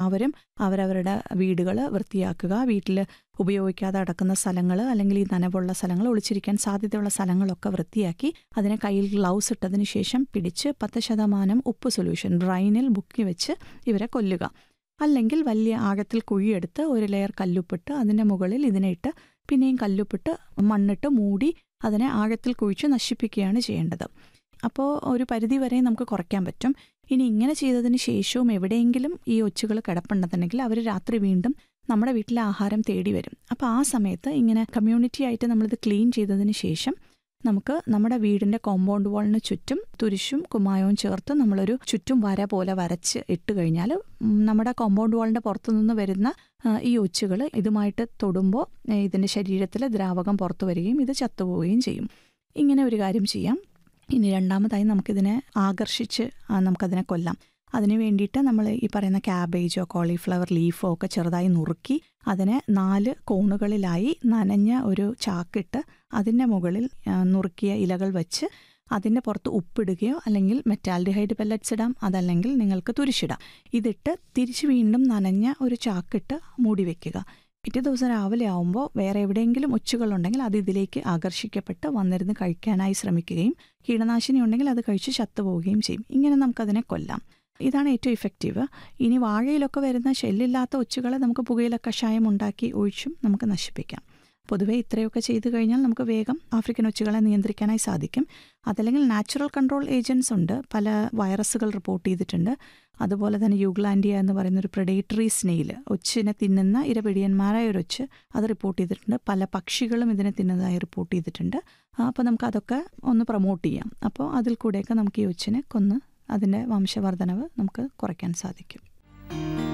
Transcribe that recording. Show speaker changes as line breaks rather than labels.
എല്ലാവരും അവരവരുടെ വീടുകൾ വൃത്തിയാക്കുക വീട്ടിൽ ഉപയോഗിക്കാതെ അടക്കുന്ന സ്ഥലങ്ങൾ അല്ലെങ്കിൽ ഈ നനവുള്ള സ്ഥലങ്ങൾ ഒളിച്ചിരിക്കാൻ സാധ്യതയുള്ള സ്ഥലങ്ങളൊക്കെ വൃത്തിയാക്കി അതിനെ കയ്യിൽ ഗ്ലൗസ് ഇട്ടതിന് ശേഷം പിടിച്ച് പത്ത് ശതമാനം ഉപ്പ് സൊല്യൂഷൻ ബ്രൈനിൽ മുക്കി വെച്ച് ഇവരെ കൊല്ലുക അല്ലെങ്കിൽ വലിയ ആഴത്തിൽ കുഴിയെടുത്ത് ഒരു ലെയർ കല്ലുപ്പിട്ട് അതിൻ്റെ മുകളിൽ ഇതിനെ ഇട്ട് പിന്നെയും കല്ലുപ്പിട്ട് മണ്ണിട്ട് മൂടി അതിനെ ആഴത്തിൽ കുഴിച്ച് നശിപ്പിക്കുകയാണ് ചെയ്യേണ്ടത് അപ്പോൾ ഒരു പരിധി വരെ നമുക്ക് കുറയ്ക്കാൻ പറ്റും ഇനി ഇങ്ങനെ ചെയ്തതിന് ശേഷവും എവിടെയെങ്കിലും ഈ ഒച്ചുകൾ കിടപ്പുണ്ടെന്നുണ്ടെങ്കിൽ അവർ രാത്രി വീണ്ടും നമ്മുടെ വീട്ടിലെ ആഹാരം തേടി വരും അപ്പോൾ ആ സമയത്ത് ഇങ്ങനെ കമ്മ്യൂണിറ്റി ആയിട്ട് നമ്മളിത് ക്ലീൻ ചെയ്തതിന് ശേഷം നമുക്ക് നമ്മുടെ വീടിൻ്റെ കോമ്പൗണ്ട് വാളിന് ചുറ്റും തുരിശും കുമ്മായവും ചേർത്ത് നമ്മളൊരു ചുറ്റും വര പോലെ വരച്ച് ഇട്ട് കഴിഞ്ഞാൽ ഉം, നമ്മുടെ കോമ്പൗണ്ട് വാളിൻ്റെ പുറത്തു നിന്ന് വരുന്ന ആ, ഈ ഒച്ചുകൾ ഇതുമായിട്ട് തൊടുമ്പോൾ ഇതിൻ്റെ ശരീരത്തിൽ ദ്രാവകം പുറത്തു വരികയും ഇത് ചത്തുപോവുകയും ചെയ്യും ഇങ്ങനെ ഒരു കാര്യം ചെയ്യാം ഇനി രണ്ടാമതായി നമുക്കിതിനെ ആകർഷിച്ച് ആ, നമുക്കതിനെ കൊല്ലാം അതിന് വേണ്ടിയിട്ട് നമ്മൾ ഈ പറയുന്ന ക്യാബേജോ കോളിഫ്ലവർ ലീഫോ ഒക്കെ ചെറുതായി നുറുക്കി അതിനെ നാല് കോണുകളിലായി നനഞ്ഞ ഒരു ചാക്കിട്ട് അതിൻ്റെ മുകളിൽ ആ, നുറുക്കിയ ഇലകൾ വെച്ച് അതിൻ്റെ പുറത്ത് ഉപ്പിടുകയോ അല്ലെങ്കിൽ മെറ്റാൽഡിഹൈഡ് പെല്ലറ്റ്സ് ഇടാം അതല്ലെങ്കിൽ നിങ്ങൾക്ക് തുരിശിടാം ഇതിട്ട് തിരിച്ച് വീണ്ടും നനഞ്ഞ ഒരു ചാക്കിട്ട് മൂടി വെക്കുക പിറ്റേ ദിവസം രാവിലെ ആവുമ്പോൾ വേറെ എവിടെയെങ്കിലും ഒച്ചുകളുണ്ടെങ്കിൽ അത് ഇതിലേക്ക് ആകർഷിക്കപ്പെട്ട് വന്നിരുന്ന് കഴിക്കാനായി ശ്രമിക്കുകയും കീടനാശിനി ഉണ്ടെങ്കിൽ അത് കഴിച്ച് ചത്തുപോവുകയും ചെയ്യും ഇങ്ങനെ നമുക്കതിനെ കൊല്ലാം ഇതാണ് ഏറ്റവും ഇഫക്റ്റീവ് ഇനി വാഴയിലൊക്കെ വരുന്ന ഷെല്ലില്ലാത്ത ഒച്ചുകളെ നമുക്ക് പുകയില കഷായം ഉണ്ടാക്കി ഒഴിച്ചും നമുക്ക് നശിപ്പിക്കാം പൊതുവേ ഇത്രയൊക്കെ ചെയ്തു കഴിഞ്ഞാൽ നമുക്ക് വേഗം ആഫ്രിക്കൻ ഒച്ചുകളെ നിയന്ത്രിക്കാനായി സാധിക്കും അതല്ലെങ്കിൽ നാച്ചുറൽ കൺട്രോൾ ഏജൻസ് ഉണ്ട് പല വൈറസുകൾ റിപ്പോർട്ട് ചെയ്തിട്ടുണ്ട് അതുപോലെ തന്നെ യൂഗ്ലാൻഡിയ എന്ന് പറയുന്ന ഒരു പ്രഡേറ്ററി സ്നെയിൽ ഒച്ചിനെ തിന്നുന്ന ഇരപിടിയന്മാരായ ഒരു ഒച്ച് അത് റിപ്പോർട്ട് ചെയ്തിട്ടുണ്ട് പല പക്ഷികളും ഇതിനെ തിന്നുന്നതായി റിപ്പോർട്ട് ചെയ്തിട്ടുണ്ട് അപ്പോൾ നമുക്ക് അതൊക്കെ ഒന്ന് പ്രൊമോട്ട് ചെയ്യാം അപ്പോൾ അതിൽ കൂടെയൊക്കെ നമുക്ക് ഈ ഒച്ചിനെ കൊന്ന് അതിൻ്റെ വംശവർധനവ് നമുക്ക് കുറയ്ക്കാൻ സാധിക്കും